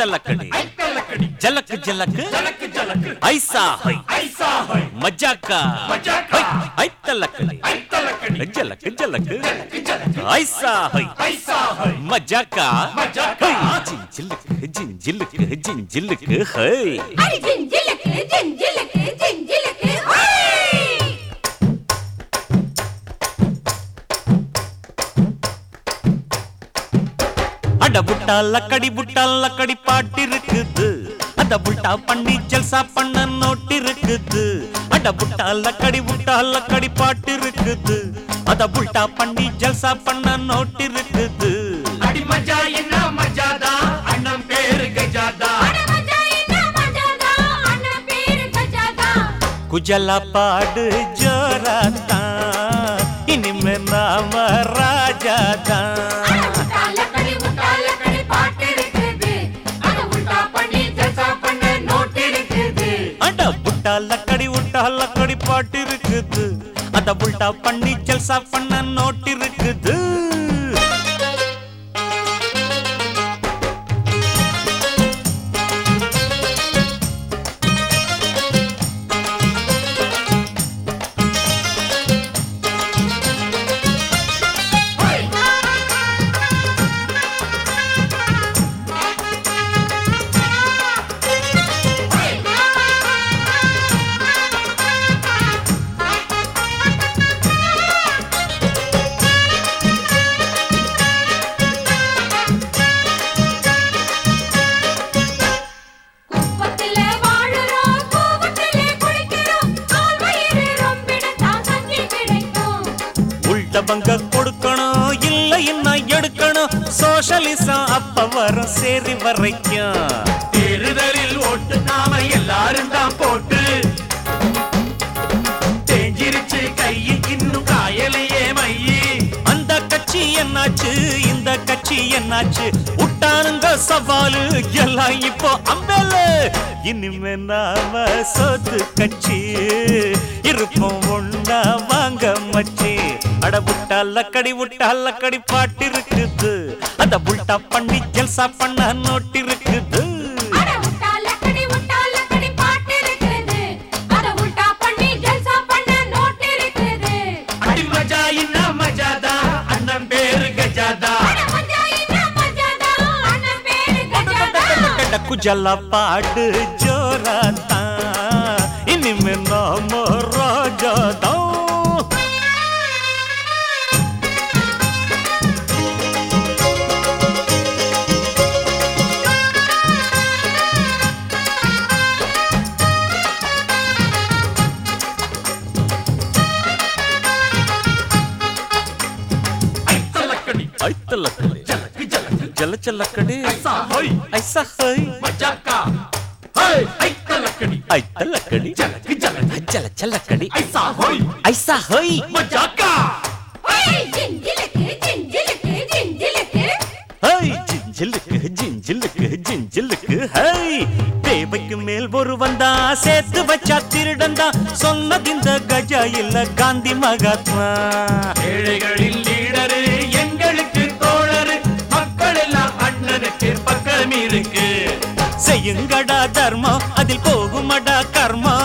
ஐத்தலக்கடி ஐத்தலக்கடி ஜலக்கு ஜலக்கு ஜலக்கு ஜலக்கு ஐசா ஹை ஐசா ஹை மஜாக்கா மஜாக்கா. ஐத்தலக்கடி ஐத்தலக்கடி ஜலக்கு ஜலக்கு ஜலக்கு ஜலக்கு ஐசா ஹை ஐசா ஹை மஜாக்கா மஜாக்கா. ஜிஞ்சிலுக்கு ஜிஞ்சிலுக்கு ஜிஞ்சிலுக்கு ஹை அடி ஜிஞ்சிலுக்கு ஜிஞ்சிலுக்கு ஜிஞ்சிலுக்கு ஹோய் அட புட்டா லக்கடி புட்டா லக்கடி பாட்டு இருக்குது அத புட்டா பண்ணி ஜல்சா பண்ண நோட்டு இருக்குது அட புட்டா லக்கடி புட்டா லக்கடி பாட்டு இருக்குது அத புட்டா பண்ணி ஜல்சா பண்ண நோட்டு இருக்குது அடி மஜா என்ன மஜாதா அண்ணன் பேரு கஜாதா அட மஜா என்ன மஜாதா அண்ணன் பேரு கஜாதா குஜலா பாடு ஜோராத்தான் இனிமே நாம ராஜாதான் முட்டால கடி முட்டால கடி பாட்டு இருக்குது அத உல்டா பண்ணி ஜல்சா பண்ண நோட் இருக்குது அட புட்டா லக்கடி உட்டா லக்கடி பாட்டு இருக்குது அத புல்டா பண்ணி ஜல்சா பண்ண நோட்டு இருக்குது குப்பத்திலே வாழுறோம் கூவத்திலே குளிக்கிறோம் கால் வயிறு ரொம்பிட தான் கஞ்சி கிடைக்கும் உள்ட பங்க கொடுக்கணும் இல்ல இன்னும் எடுக்கணும் சோஷலிசம் அப்ப வரும் சேரி வரைக்கும் தேர்தலில் ஓட்டு நாம எல்லாரும் தான் போட்டு தேஞ்சிருச்சு கையை இன்னும் காயலையே மையி அந்த கட்சி என்னாச்சு இந்த கட்சி என்னாச்சு விட்டானுங்க சவாலு எல்லாம் இப்போ அம்பேல இனிமே நாம சொத்து கட்சி இருப்போம் ஒண்ணா வாங்க மச்சி அட புட்டா லக்கடி விட்டா லக்கடி பாட்டு இருக்குது அத புல்டா பண்ணி ஜல்சா பண்ண நோட்டு இருக்குது அட முட்டால கடி முட்டால கடி பாட்டு இருக்குது அத உல்டா பண்ணி ஜல்சா பண்ண நோட் இருக்குது அடி மஜா என்ன மஜாதா அண்ணன் பேரு கஜாதா அட மஜா என்ன மஜாதா அண்ணன் பேரு கஜாதா கட குஜலா பாடு ஜோராத்தான் இனிமே நாம ராஜாதான் ஐத்தலக்கடி ஐத்தலக்கடி ஜலக்கு ஜலக்கு ஜல ஜலக்கடி ஐசா ஹை ஐசா ஹை மஜாக்கா ஹை ஐத்தலக்கடி ஐத்தலக்கடி ஜலக்கு ஜலக்கு ஜல ஜலக்கடி ஐசா ஹை ஐசா ஹை மஜாக்கா ஹே ஜிஞ்சிலுக்கு ஜிஞ்சிலுக்கு ஜிஞ்சிலுக்கு ஹை ஜிஞ்சிலுக்கு ஜிஞ்சிலுக்கு ஜிஞ்சிலுக்கு ஹை தேவைக்கு மேல் ஒரு வந்தா சேர்த்து வச்சா திருடந்தா சொன்னது இந்த கஜா இல்ல காந்தி மகாத்மா ஏழைகளின் லீடரு எங்களுக்கு தோழரு மக்கள் எல்லாம் அண்ணனுக்கு பக்கம் இருக்கு செய்யுங்கடா தர்மம் அதில் போகுமடா கர்மா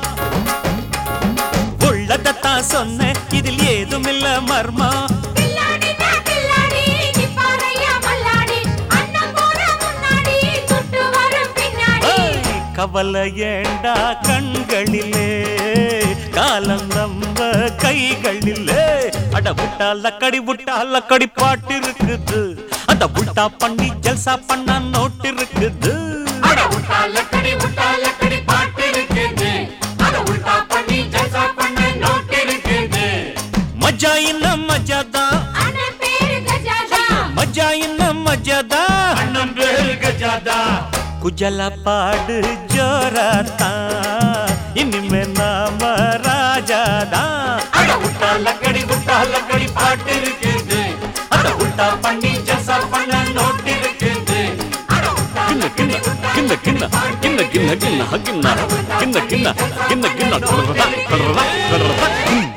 உள்ளதத்தான் சொன்ன இதில் ஏதுமில்ல மர்மா பில்லாடி தா பில்லாடி நிப்பாரையா மல்லாடி அண்ணன் போற முன்னாடி சுட்டு வரும் பின்னாடி ஏய், கவலை ஏண்டா கண்களிலே காலம் நம்ம கைகளிலே அட புட்டா லக்கடி புட்டா லக்கடி பாட்டு இருக்குது அத புட்டா பண்ணி ஜல்சா பண்ண நோட்டு இருக்குது அட உட்டால கடி உட்டால கடி பாட்டு இருக்குது அட உல்டா பண்ணி ஜல்சா பண்ண நோட்டு இருக்குது மஜா இன்ன மஜாதான் அண்ணன் பேரு கஜாதா மஜா இன்ன மஜாதான் அண்ணன் பேரு கஜாதா குஜல பாடு ஜோராத்தான் இனிமே நாம ராஜாதான் அட உட்டால கடி உட்டால கடி பாட்டு இருக்குது அட உல்டா பண்ணி ஜல்சா பண்ண நோட்டு இருக்குது அட உட்டால கிண்ண கிண்ண கிண்ண கிண்ண கிண்ண கிண்ண கிண்ண கிண்ண கிண்ண கிண்ண கிண்ண கிண்ண கிண்ண